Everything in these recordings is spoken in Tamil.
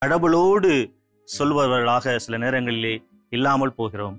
கடவுளோடு சொல்பவர்களாக சில நேரங்களிலே இல்லாமல் போகிறோம்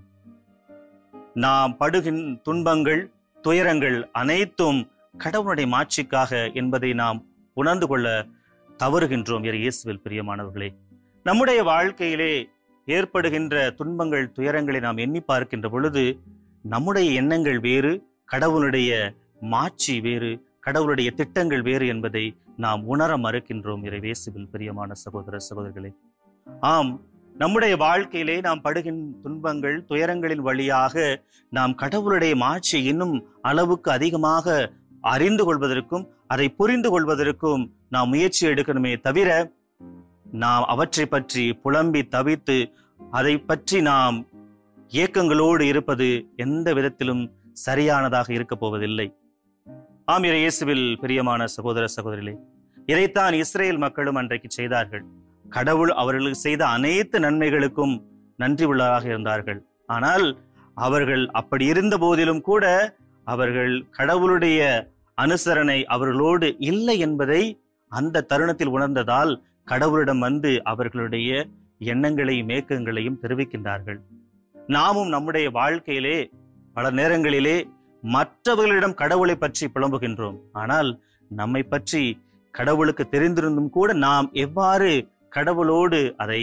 நாம் படுகின் துன்பங்கள் துயரங்கள் அனைத்தும் கடவுளுடைய மாட்சிக்காக என்பதை நாம் உணர்ந்து கொள்ள தவறுகின்றோம் இறை இயேசுவில் பிரியமானவர்களே நம்முடைய வாழ்க்கையிலே ஏற்படுகின்ற துன்பங்கள் துயரங்களை நாம் எண்ணி பார்க்கின்ற பொழுது நம்முடைய எண்ணங்கள் வேறு கடவுளுடைய மாட்சி வேறு கடவுளுடைய திட்டங்கள் வேறு என்பதை நாம் உணர மறுக்கின்றோம் இறை இயேசுவில் பிரியமான சகோதர சகோதரிகளே ஆம் நம்முடைய வாழ்க்கையிலே நாம் படுகின்ற துன்பங்கள் துயரங்களின் வழியாக நாம் கடவுளுடைய மாட்சி இன்னும் அளவுக்கு அதிகமாக அறிந்து கொள்வதற்கும் அதை புரிந்து கொள்வதற்கும் நாம் முயற்சி எடுக்கணுமே தவிர நாம் அவற்றை பற்றி புலம்பி தவித்து அதை பற்றி நாம் ஏக்கங்களோடு இருப்பது எந்த விதத்திலும் சரியானதாக இருக்க போவதில்லை ஆம் இறை இயேசுவில் பிரியமான சகோதர சகோதரிகளே இதைத்தான் இஸ்ரேல் மக்களும் அன்றைக்கு செய்தார்கள் கடவுள் அவர்களுக்கு செய்த அனைத்து நன்மைகளுக்கும் நன்றி உள்ளவராக இருந்தார்கள் ஆனால் அவர்கள் அப்படி இருந்த போதிலும் கூட அவர்கள் கடவுளுடைய அனுசரணை அவர்களோடு இல்லை என்பதை அந்த தருணத்தில் உணர்ந்ததால் கடவுளிடம் வந்து அவர்களுடைய எண்ணங்களையும் ஏக்கங்களையும் தெரிவிக்கின்றார்கள் நாமும் நம்முடைய வாழ்க்கையிலே பல நேரங்களிலே மற்றவர்களிடம் கடவுளை பற்றி புலம்புகின்றோம் ஆனால் நம்மை பற்றி கடவுளுக்கு தெரிந்திருந்தும் கூட நாம் எவ்வாறு கடவுளோடு அதை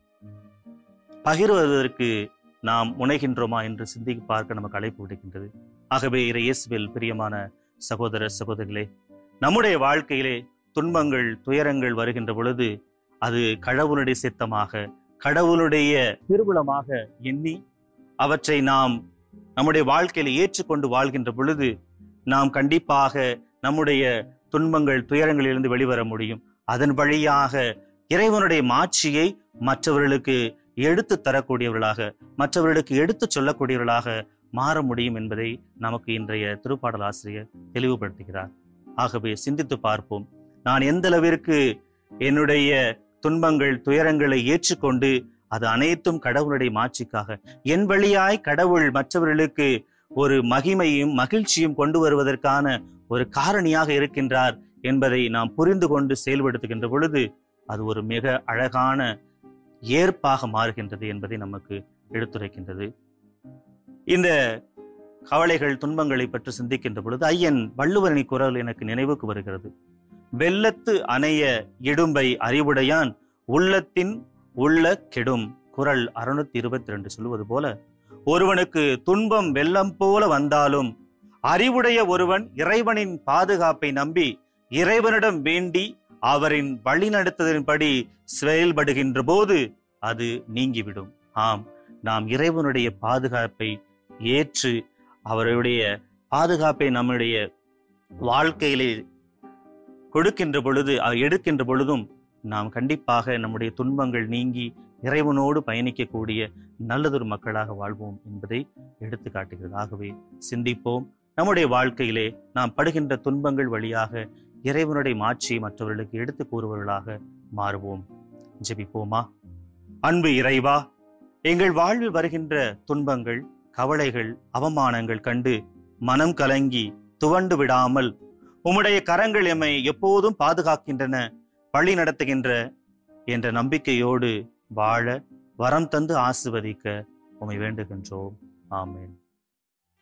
பகிர்வதற்கு நாம் முனைகின்றோமா என்று சிந்திக்கு பார்க்க நமக்கு அழைப்பு விடுக்கின்றது ஆகவே இறை இயேசுவில் பிரியமான சகோதர சகோதரிகளே நம்முடைய வாழ்க்கையிலே துன்பங்கள் துயரங்கள் வருகின்ற பொழுது அது கடவுளுடைய சித்தமாக கடவுளுடைய திருவுளமாக எண்ணி அவற்றை நாம் நம்முடைய வாழ்க்கையில ஏற்றுக்கொண்டு வாழ்கின்ற பொழுது நாம் கண்டிப்பாக நம்முடைய துன்பங்கள் துயரங்களிலிருந்து வெளிவர முடியும் அதன் வழியாக இறைவனுடைய மாட்சியை மற்றவர்களுக்கு எடுத்து தரக்கூடியவர்களாக மற்றவர்களுக்கு எடுத்து சொல்லக்கூடியவர்களாக மாற முடியும் என்பதை நமக்கு இன்றைய திருப்பாடல் ஆசிரியர் தெளிவுபடுத்துகிறார் ஆகவே சிந்தித்து பார்ப்போம் நான் எந்த அளவிற்கு என்னுடைய துன்பங்கள் துயரங்களை ஏற்றுக்கொண்டு அது அனைத்தும் கடவுளுடைய மாட்சிக்காக என் வழியாய் கடவுள் மற்றவர்களுக்கு ஒரு மகிமையும் மகிழ்ச்சியும் கொண்டு வருவதற்கான ஒரு காரணியாக இருக்கின்றார் என்பதை நாம் புரிந்து கொண்டு செயல்படுத்துகின்ற பொழுது அது ஒரு மிக அழகான ஏற்பாக மாறுகின்றது என்பதை நமக்கு எடுத்துரைக்கின்றது இந்த கவலைகள் துன்பங்களை பற்றி சிந்திக்கின்ற பொழுது ஐயன் வள்ளுவரணி குரல் எனக்கு நினைவுக்கு வருகிறது வெள்ளத்து அணைய இடும்பை அறிவுடையான் உள்ளத்தின் உள்ள கெடும் குரல் அறுநூத்தி இருபத்தி ரெண்டு சொல்லுவது போல ஒருவனுக்கு துன்பம் வெள்ளம் போல வந்தாலும் அறிவுடைய ஒருவன் இறைவனின் பாதுகாப்பை நம்பி இறைவனிடம் வேண்டி அவரின் வழிநடத்ததின்படி செயல்படுகின்ற போது அது நீங்கிவிடும் ஆம் நாம் இறைவனுடைய பாதுகாப்பை ஏற்று அவருடைய பாதுகாப்பை நம்முடைய வாழ்க்கையிலே கொடுக்கின்ற பொழுது அ- எடுக்கின்ற பொழுதும் நாம் கண்டிப்பாக நம்முடைய துன்பங்கள் நீங்கி இறைவனோடு பயணிக்கக்கூடிய நல்லதொரு மக்களாக வாழ்வோம் என்பதை எடுத்து காட்டுகிறது ஆகவே சிந்திப்போம் நம்முடைய வாழ்க்கையிலே நாம் படுகின்ற துன்பங்கள் வழியாக இறைவனுடைய மாட்சியை மற்றவர்களுக்கு எடுத்து கூறுபவர்களாக மாறுவோம் ஜெபிப்போமா அன்பு இறைவா எங்கள் வாழ்வில் வருகின்ற துன்பங்கள் கவலைகள் அவமானங்கள் கண்டு மனம் கலங்கி துவண்டு விடாமல் உம்முடைய கரங்கள் எம்மை எப்போதும் பாதுகாக்கின்றன வழி நடத்துகின்ற என்ற நம்பிக்கையோடு வாழ வரம் தந்து ஆசிர்வதிக்க உம்மை வேண்டுகின்றோம் ஆமென்